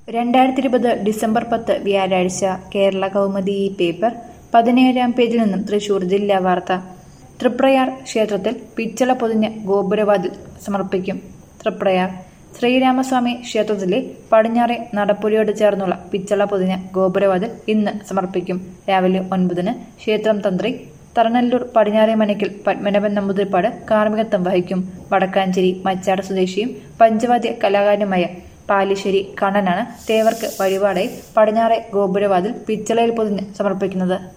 രണ്ടായിരത്തി ഇരുപത് ഡിസംബർ പത്ത് വ്യാഴാഴ്ച കേരള കൗമുദി ഈ പേപ്പർ പതിനേഴാം പേജിൽ നിന്നും തൃശൂർ ജില്ലാ വാർത്ത തൃപ്രയാർ ക്ഷേത്രത്തിൽ പിച്ചള പൊതിഞ്ഞ് ഗോപുരവാതിൽ സമർപ്പിക്കും തൃപ്രയാർ ശ്രീരാമസ്വാമി ക്ഷേത്രത്തിലെ പടിഞ്ഞാറെ നടപ്പുരയോട് ചേർന്നുള്ള പിച്ചള പൊതിഞ്ഞ ഗോപുരവാതിൽ ഇന്ന് സമർപ്പിക്കും രാവിലെ ഒൻപതിന് ക്ഷേത്രം തന്ത്രി തറനല്ലൂർ പടിഞ്ഞാറെ മനയ്ക്കൽ പത്മനാഭൻ നമ്പൂതിരിപ്പാട് കാർമ്മികത്വം വഹിക്കും വടക്കാഞ്ചേരി മച്ചാട് സ്വദേശിയും പഞ്ചവാദ്യ കലാകാരനുമായ പാലിശ്ശേരി കണ്ണനാണ് തേവർക്ക് വഴിപാടായി പടിഞ്ഞാറെ ഗോപുരവാതിൽ പിച്ചളയിൽ പൊതിഞ്ഞ് സമർപ്പിക്കുന്നത്